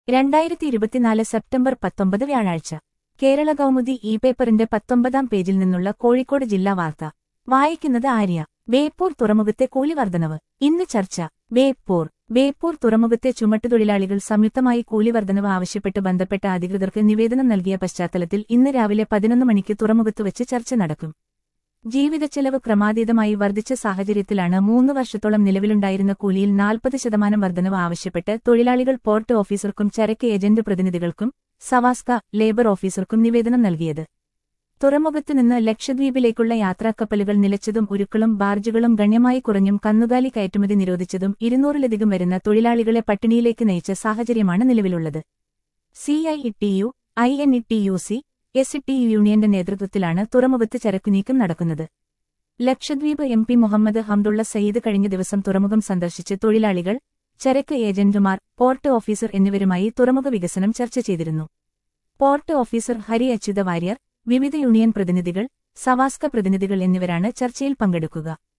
രണ്ടായിരത്തി ഇരുപത്തിനാല് സെപ്റ്റംബർ പത്തൊമ്പത് വ്യാഴാഴ്ച കേരള കൗമുദി ഇ പേപ്പറിന്റെ പത്തൊമ്പതാം പേജിൽ നിന്നുള്ള കോഴിക്കോട് ജില്ലാ വാർത്ത വായിക്കുന്നത് ആര്യ ബേപ്പൂർ തുറമുഖത്തെ കൂലി വർധനവ് ഇന്ന് ചർച്ച ബേപ്പൂർ ബേപ്പൂർ തുറമുഖത്തെ ചുമട്ടുതൊഴിലാളികൾ സംയുക്തമായി കൂലി വർധനവ് ആവശ്യപ്പെട്ട് ബന്ധപ്പെട്ട അധികൃതർക്ക് നിവേദനം നൽകിയ പശ്ചാത്തലത്തിൽ ഇന്ന് രാവിലെ പതിനൊന്ന് മണിക്ക് തുറമുഖത്ത് വെച്ച് ചർച്ച നടക്കും ജീവിതച്ചെലവ് ക്രമാതീതമായി വർദ്ധിച്ച സാഹചര്യത്തിലാണ് മൂന്ന് വർഷത്തോളം നിലവിലുണ്ടായിരുന്ന കൂലിയിൽ നാൽപ്പത് ശതമാനം വർധനവ് ആവശ്യപ്പെട്ട് തൊഴിലാളികൾ പോർട്ട് ഓഫീസർക്കും ചരക്ക് ഏജന്റ് പ്രതിനിധികൾക്കും സവാസ്ക ലേബർ ഓഫീസർക്കും നിവേദനം നൽകിയത് തുറമുഖത്തുനിന്ന് ലക്ഷദ്വീപിലേക്കുള്ള യാത്രാക്കപ്പലുകൾ നിലച്ചതും ഉരുക്കളും ബാർജുകളും ഗണ്യമായി കുറഞ്ഞും കന്നുകാലി കയറ്റുമതി നിരോധിച്ചതും ഇരുന്നൂറിലധികം വരുന്ന തൊഴിലാളികളെ പട്ടിണിയിലേക്ക് നയിച്ച സാഹചര്യമാണ് നിലവിലുള്ളത് CITU I N T U C S T U യു യൂണിയന്റെ നേതൃത്വത്തിലാണ് തുറമുഖത്ത് ചരക്കുനീക്കം നടക്കുന്നത് ലക്ഷദ്വീപ് എം പി മുഹമ്മദ് ഹംദുള്ള സയ്യിദ് കഴിഞ്ഞ ദിവസം തുറമുഖം സന്ദർശിച്ച് തൊഴിലാളികൾ ചരക്ക് ഏജന്റുമാർ പോർട്ട് ഓഫീസർ എന്നിവരുമായി തുറമുഖ വികസനം ചർച്ച ചെയ്തിരുന്നു പോർട്ട് ഓഫീസർ ഹരി അച്യുത വാര്യർ വിവിധ യൂണിയൻ പ്രതിനിധികൾ സവാസ്ക പ്രതിനിധികൾ എന്നിവരാണ് ചർച്ചയിൽ പങ്കെടുക്കുക